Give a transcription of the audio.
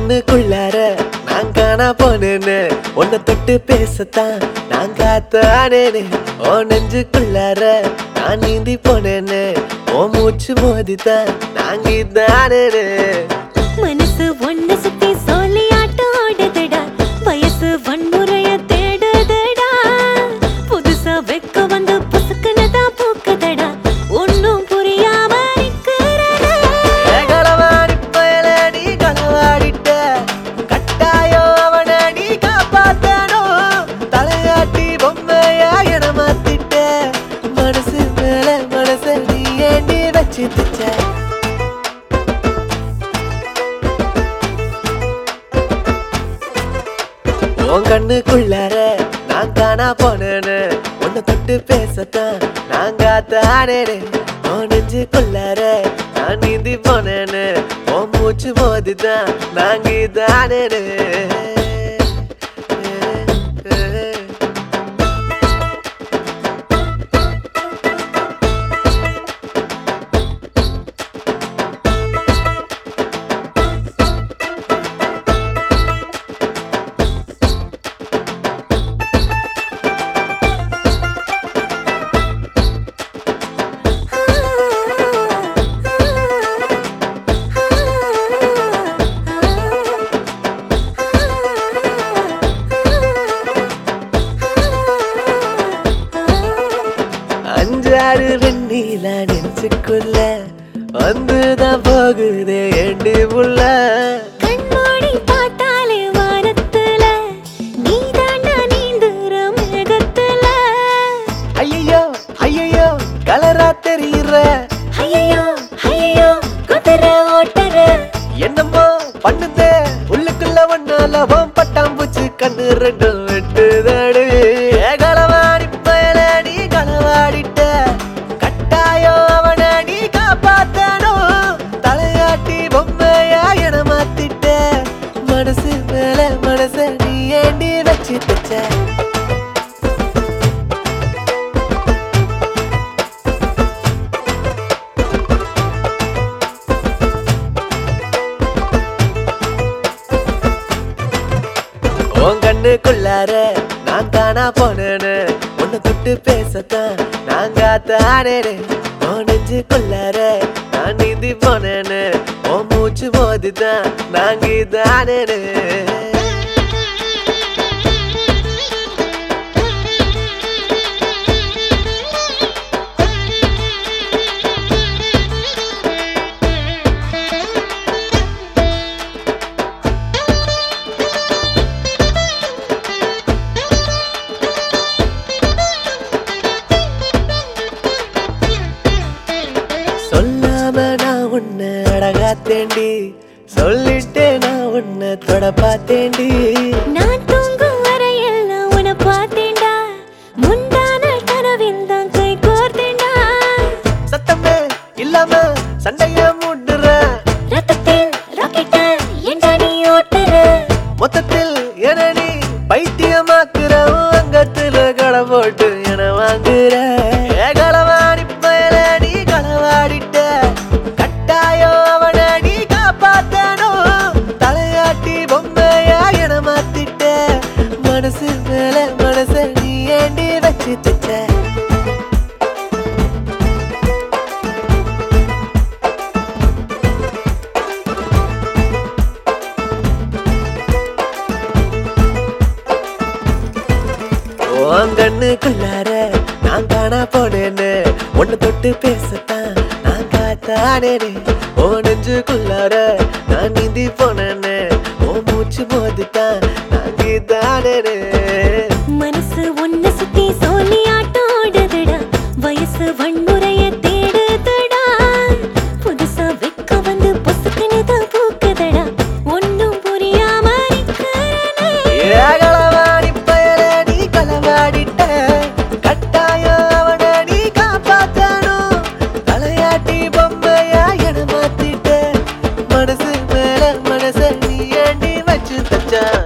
கண்ணுக்குள்ளார நான் காணா போனேன்னு உன்னை தொட்டு பேசத்தான் நான் காத்தானேன்னு ஓ நெஞ்சுக்குள்ளார நான் நீந்தி போனேன்னு ஓ மூச்சு மோதித்தான் நான் கீதானேன்னு மனசு ஒண்ணு சுத்தி சொல்லி ஆட்டம் ஆடுதுடா வயசு வன்முறைய தேடுதுடா புதுசா வெக்க வந்து புசுக்குனதான் பூக்குதடா ஒன்னும் புரியாம நிக்கிறடா களவாடி பயல நீ களவாடிட்ட கட்டாயம் அவனை நீ காப்பாத்தணும் தலையாட்டி பொம்மையா என மாத்திட்ட மனசு மேல மனச நீ ஏண்டி வச்சு தச்ச உன் கண்ணுக்குள்ளார நான் காணா போனேன்னு உன்னை தொட்டு பேசத்தான் நான் காத்தானேனே உன் நெஞ்சுக்குள்ளார நான் நீந்தி போனேன்னு உன் மூச்சு மோதிதான் நான் கீதானேனே அஞ்சாறு வெண்ணில நெஞ்சுக்குள்ள வந்துதான் போகுதே எண்டி புள்ள கண்மூடி பார்த்தாலே வானத்துல நீதாண்டா நீந்துற மேகத்துல ஐயோ ஐயோ கலரா தெரியுற ஐயோ ஐயோ குதிரை ஓட்டுற என்னமோ பண்ணுதே உள்ளுக்குள்ள ஒன்னால ஓம் பட்டாம்பூச்சி கண்ணு ரெண்டும் வெட்டுதடு களவாடி பயல நீ களவாடிட்ட கட்டாயம் அவனை நீ காப்பாத்தணும் தலையாட்டி பொம்மையா என மாத்திட்ட மனசு மேல மனச நீ ஏண்டி வச்சு தச்ச உன் கண்ணுக்குள்ளார நான் தானா போனேன்னு உன்னை தொட்டு பேசத்தான் நான் காத்தானேனே உன் நெஞ்சுக்குள்ளார நான் நீந்தி போனேன்னு உன் மூச்சு மோதிதான் நான் கீதானேனே சொல்லாம நான் உன்னை அழகா தேண்டி சொல்லிட்டே நான் உன்னை தொட பார்த்தேண்டி நான் தூங்கும் வரையெல்லாம் உன்னை பார்த்தேன்டா முந்தான கனவில் தான் கை கோர்த்தேன்டா சத்தமே இல்லாம சண்டைய மூடுற ரத்தத்தில் ராக்கெட்ட ஏண்டா நீ ஓட்டுற மொத்தத்தில் என நீ பைத்தியமாக்குற உன் அங்கத்துல களை போட்டு என வாங்குற ஏ களவாடி பயல நீ களவாடிட்ட கட்டாயம் அவனை நீ காப்பாத்தணும் தலையாட்டி பொம்மையா என மாத்திட்ட மனசு மேல மனச நீ ஏண்டி வச்சு தச்ச உன் கண்ணுக்குள்ளார நான் காணா போனேன்னு உன்னை தொட்டு பேசத்தான் நான் காத்தானேனே ஓ நெஞ்சுக்குள்ளார நான் நீந்தி போனேன்னு ஓ மூச்சு மோதித்தான் நான் கீதானேனே மனசு ஒண்ணு சுத்தி சொல்லி ஆட்டம் ஆடுதுடா வயசு வன்முறைய தேடுதுடா புதுசா வெக்க வந்து பொசுக்குன்னு தான் பூக்குதடா ஒன்னும் புரியாம நிக்கிறனே. ஏகளவாடி பயல நீ களவாடிட்ட கட்டாயம் அவனை நீ காப்பாத்தணும் தலையாட்டி பொம்மையா என மாத்திட்ட மனசு மேல மனச நீ ஏண்டி வச்சு தச்சான்